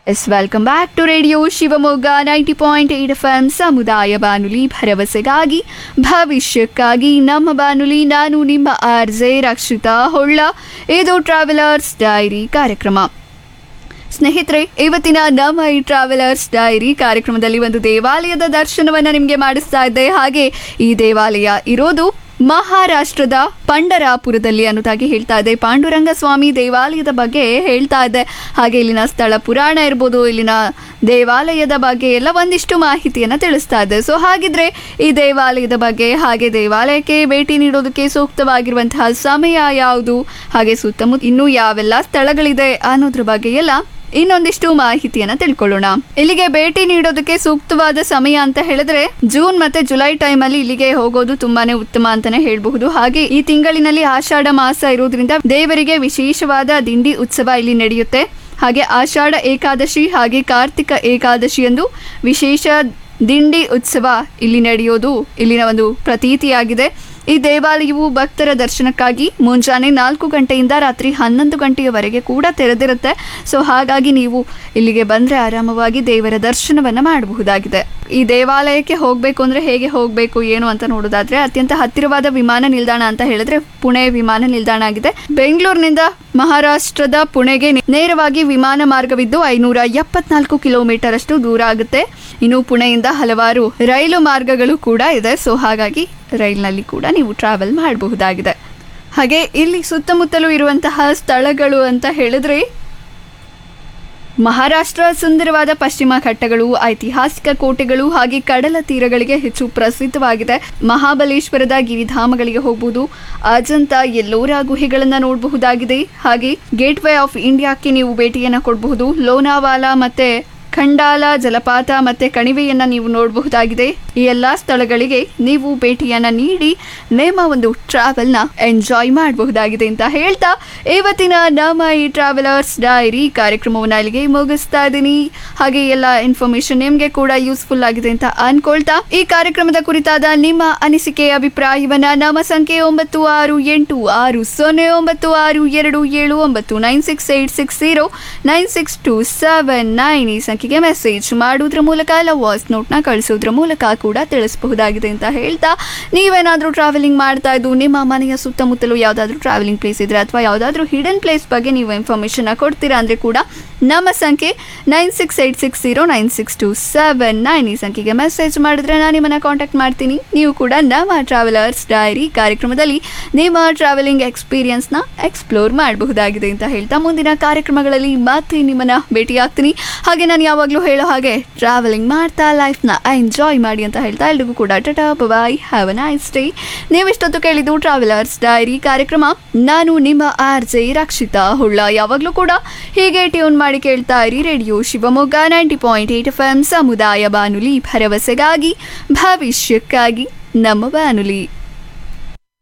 S welcome back to radio Shivamogga ninety point eight F M ಸಮುದಾಯ ಬಾನುಲಿ ಭರವಸೆಗಾಗಿ ಭವಿಷ್ಯಕ್ಕಾಗಿ ನಮ್ಮ ಬಾನುಲಿ ನಾನು ನಿಮ್ಮ ಆರ್ ಜೆ ರಕ್ಷಿತಾ ಹೊಳ್ಳ ಇದು ಟ್ರಾವೆಲರ್ಸ್ ಡೈರಿ ಕಾರ್ಯಕ್ರಮ ಸ್ನೇಹಿತರೆ ಇವತ್ತಿನ ನಮ್ಮ ಈ ಟ್ರಾವೆಲರ್ಸ್ ಡೈರಿ ಕಾರ್ಯಕ್ರಮದಲ್ಲಿ ಒಂದು ದೇವಾಲಯದ ದರ್ಶನವನ್ನ ನಿಮಗೆ ಮಾಡಿಸ್ತಾ ಇದ್ದೆ ಹಾಗೆ ಈ ದೇವಾಲಯ ಇರೋದು ಮಹಾರಾಷ್ಟ್ರದ ಪಂಡರಾಪುರದಲ್ಲಿ ಅನ್ನೋದಾಗಿ ಹೇಳ್ತಾ ಇದೆ ಪಾಂಡುರಂಗ ಸ್ವಾಮಿ ದೇವಾಲಯದ ಬಗ್ಗೆ ಹೇಳ್ತಾ ಇದೆ ಹಾಗೆ ಇಲ್ಲಿನ ಸ್ಥಳ ಪುರಾಣ ಇರ್ಬೋದು ಇಲ್ಲಿನ ದೇವಾಲಯದ ಬಗ್ಗೆ ಎಲ್ಲ ಒಂದಿಷ್ಟು ಮಾಹಿತಿಯನ್ನು ತಿಳಿಸ್ತಾ ಇದೆ ಸೊ ಹಾಗಿದ್ರೆ ಈ ದೇವಾಲಯದ ಬಗ್ಗೆ ಹಾಗೆ ದೇವಾಲಯಕ್ಕೆ ಭೇಟಿ ನೀಡೋದಕ್ಕೆ ಸೂಕ್ತವಾಗಿರುವಂತಹ ಸಮಯ ಯಾವುದು ಹಾಗೆ ಸುತ್ತಮುತ್ತ ಇನ್ನೂ ಯಾವೆಲ್ಲ ಸ್ಥಳಗಳಿದೆ ಅನ್ನೋದ್ರ ಬಗ್ಗೆ ಎಲ್ಲ ಇನ್ನೊಂದಿಷ್ಟು ಮಾಹಿತಿಯನ್ನ ತಿಳ್ಕೊಳ್ಳೋಣ ಇಲ್ಲಿಗೆ ಭೇಟಿ ನೀಡೋದಕ್ಕೆ ಸೂಕ್ತವಾದ ಸಮಯ ಅಂತ ಹೇಳಿದ್ರೆ ಜೂನ್ ಮತ್ತೆ ಜುಲೈ ಟೈಮ್ ಅಲ್ಲಿ ಇಲ್ಲಿಗೆ ಹೋಗೋದು ತುಂಬಾನೇ ಉತ್ತಮ ಅಂತಾನೆ ಹೇಳಬಹುದು ಹಾಗೆ ಈ ತಿಂಗಳಿನಲ್ಲಿ ಆಷಾಢ ಮಾಸ ಇರೋದ್ರಿಂದ ದೇವರಿಗೆ ವಿಶೇಷವಾದ ದಿಂಡಿ ಉತ್ಸವ ಇಲ್ಲಿ ನಡೆಯುತ್ತೆ ಹಾಗೆ ಆಷಾಢ ಏಕಾದಶಿ ಹಾಗೆ ಕಾರ್ತಿಕ ಏಕಾದಶಿಯಂದು ವಿಶೇಷ ದಿಂಡಿ ಉತ್ಸವ ಇಲ್ಲಿ ನಡೆಯೋದು ಇಲ್ಲಿನ ಒಂದು ಪ್ರತೀತಿಯಾಗಿದೆ ಈ ದೇವಾಲಯವು ಭಕ್ತರ ದರ್ಶನಕ್ಕಾಗಿ ಮುಂಜಾನೆ ನಾಲ್ಕು ಗಂಟೆಯಿಂದ ರಾತ್ರಿ ಹನ್ನೊಂದು ಗಂಟೆಯವರೆಗೆ ಕೂಡ ತೆರೆದಿರುತ್ತೆ ಸೊ ಹಾಗಾಗಿ ನೀವು ಇಲ್ಲಿಗೆ ಬಂದರೆ ಆರಾಮವಾಗಿ ದೇವರ ದರ್ಶನವನ್ನು ಮಾಡಬಹುದಾಗಿದೆ ಈ ದೇವಾಲಯಕ್ಕೆ ಹೋಗಬೇಕು ಅಂದರೆ ಹೇಗೆ ಹೋಗಬೇಕು ಏನು ಅಂತ ನೋಡೋದಾದ್ರೆ ಅತ್ಯಂತ ಹತ್ತಿರವಾದ ವಿಮಾನ ನಿಲ್ದಾಣ ಅಂತ ಹೇಳಿದ್ರೆ ಪುಣೆ ವಿಮಾನ ನಿಲ್ದಾಣ ಆಗಿದೆ ಬೆಂಗಳೂರಿನಿಂದ ಮಹಾರಾಷ್ಟ್ರದ ಪುಣೆಗೆ ನೆ- ನೇರವಾಗಿ ವಿಮಾನ ಮಾರ್ಗವಿದ್ದು ಐನೂರ ಎಪ್ಪತ್ನಾಲ್ಕು ಕಿಲೋಮೀಟರ್ ಅಷ್ಟು ದೂರ ಆಗುತ್ತೆ ಇನ್ನು ಪುಣೆಯಿಂದ ಹಲವಾರು ರೈಲು ಮಾರ್ಗಗಳು ಕೂಡ ಇದೆ ಸೊ ಹಾಗಾಗಿ ರೈಲ್ನಲ್ಲಿ ಕೂಡ ನೀವು ಟ್ರಾವೆಲ್ ಮಾಡಬಹುದಾಗಿದೆ ಹಾಗೆ ಇಲ್ಲಿ ಸುತ್ತಮುತ್ತಲೂ ಇರುವಂತಹ ಸ್ಥಳಗಳು ಅಂತ ಹೇಳಿದ್ರೆ ಮಹಾರಾಷ್ಟ್ರ ಸುಂದರವಾದ ಪಶ್ಚಿಮ ಘಟ್ಟಗಳು ಐತಿಹಾಸಿಕ ಕೋಟೆಗಳು ಹಾಗೆ ಕಡಲ ತೀರಗಳಿಗೆ ಹೆಚ್ಚು ಪ್ರಸಿದ್ಧವಾಗಿದೆ ಮಹಾಬಲೇಶ್ವರದ ಗಿರಿಧಾಮಗಳಿಗೆ ಹೋಗಬಹುದು ಅಜಂತ ಎಲ್ಲೋರಾ ಗುಹೆಗಳನ್ನ ನೋಡಬಹುದಾಗಿದೆ ಹಾಗೆ ಗೇಟ್ ವೇ ಆಫ್ ಇಂಡಿಯಾಕ್ಕೆ ನೀವು ಭೇಟಿಯನ್ನ ಕೊಡಬಹುದು ಲೋನಾವಾಲಾ ಮತ್ತೆ ಖಂಡಾಲ ಜಲಪಾತ ಮತ್ತೆ ಕಣಿವೆಯನ್ನ ನೀವು ನೋಡಬಹುದಾಗಿದೆ ಈ ಎಲ್ಲಾ ಸ್ಥಳಗಳಿಗೆ ನೀವು ಭೇಟಿಯನ್ನ ನೀಡಿ ನಿಮ್ಮ ಒಂದು ಟ್ರಾವೆಲ್ನ ಎಂಜಾಯ್ ಮಾಡಬಹುದಾಗಿದೆ ಅಂತ ಹೇಳ್ತಾ ಇವತ್ತಿನ ನಮ್ಮ ಈ ಟ್ರಾವೆಲರ್ಸ್ ಡೈರಿ ಕಾರ್ಯಕ್ರಮವನ್ನ ಇಲ್ಲಿಗೆ ಮುಗಿಸ್ತಾ ಇದ್ದೀನಿ ಹಾಗೆ ಎಲ್ಲ ಇನ್ಫಾರ್ಮೇಶನ್ ನಿಮಗೆ ಕೂಡ ಯೂಸ್ಫುಲ್ ಆಗಿದೆ ಅಂತ ಅನ್ಕೊಳ್ತಾ ಈ ಕಾರ್ಯಕ್ರಮದ ಕುರಿತಾದ ನಿಮ್ಮ ಅನಿಸಿಕೆ ಅಭಿಪ್ರಾಯವನ್ನ ನಮ್ಮ ಸಂಖ್ಯೆ ಒಂಬತ್ತು ಆರು ಎಂಟು ಆರು ಸೊನ್ನೆ ಒಂಬತ್ತು ಆರು ಎರಡು ಏಳು ಒಂಬತ್ತು nine six eight six zero nine six two seven nine ಈ ಸಂಖ್ಯೆಗೆ ಮೆಸೇಜ್ ಮಾಡೋದ್ರ ಮೂಲಕ ಇಲ್ಲ ವಾಯ್ಸ್ ನೋಟ್ನ ಕಳಿಸೋದ್ರ ಮೂಲಕ ಕೂಡ ತಿಳಿಸಬಹುದಾಗಿದೆ ಅಂತ ಹೇಳ್ತಾ ನೀವೇನಾದರೂ ಟ್ರಾವೆಲಿಂಗ್ ಮಾಡ್ತಾ ಇದ್ದು ನಿಮ್ಮ ಮನೆಯ ಸುತ್ತಮುತ್ತಲೂ ಯಾವುದಾದ್ರೂ ಟ್ರಾವೆಲಿಂಗ್ ಪ್ಲೇಸ್ ಇದ್ರೆ ಅಥವಾ ಯಾವುದಾದ್ರೂ ಹಿಡನ್ ಪ್ಲೇಸ್ ಬಗ್ಗೆ ನೀವು ಇನ್ಫಾರ್ಮೇಷನ್ ಕೊಡ್ತೀರಾ ಅಂದರೆ ಕೂಡ ನಮ್ಮ ಸಂಖ್ಯೆ nine six eight six zero nine six two seven nine ಈ ಸಂಖ್ಯೆಗೆ ಮೆಸೇಜ್ ಮಾಡಿದ್ರೆ ನಾನು ನಿಮ್ಮನ್ನು ಕಾಂಟ್ಯಾಕ್ಟ್ ಮಾಡ್ತೀನಿ ನೀವು ಕೂಡ ನಮ್ಮ ಟ್ರಾವೆಲರ್ಸ್ ಡೈರಿ ಕಾರ್ಯಕ್ರಮದಲ್ಲಿ ನಿಮ್ಮ ಟ್ರಾವೆಲಿಂಗ್ ಎಕ್ಸ್ಪೀರಿಯನ್ಸ್ನ ಎಕ್ಸ್ಪ್ಲೋರ್ ಮಾಡಬಹುದಾಗಿದೆ ಅಂತ ಹೇಳ್ತಾ ಮುಂದಿನ ಕಾರ್ಯಕ್ರಮಗಳಲ್ಲಿ ಮತ್ತೆ ನಿಮ್ಮನ್ನ ಭೇಟಿಯಾಗ್ತೀನಿ ಹಾಗೆ ನಾನು ಯಾವಾಗಲೂ ಹೇಳೋ ಹಾಗೆ ಟ್ರಾವೆಲಿಂಗ್ ಮಾಡ್ತಾ ಲೈಫ್ನ ಎಂಜಾಯ್ ಮಾಡಿ ಅಂತ ಹೇಳ್ತಾ ಎಲ್ರಿಗೂ ಕೂಡ tata bye have a nice day ನೀವಿಷ್ಟೊತ್ತು ಕೇಳಿದ್ದು ಟ್ರಾವೆಲರ್ಸ್ ಡೈರಿ ಕಾರ್ಯಕ್ರಮ ನಾನು ನಿಮ್ಮ ಆರ್ ಜೆ ರಕ್ಷಿತಾ ಹುಳ್ಳ ಯಾವಾಗಲೂ ಕೂಡ ಹೀಗೆ ಟ್ಯೂನ್ ಮಾಡಿ ಕೇಳ್ತಾ ಇರಿ radio Shivamogga ninety point eight F M ಸಮುದಾಯ ಬಾನುಲಿ ಭರವಸೆಗಾಗಿ ಭವಿಷ್ಯಕ್ಕಾಗಿ ನಮ್ಮ ಬಾನುಲಿ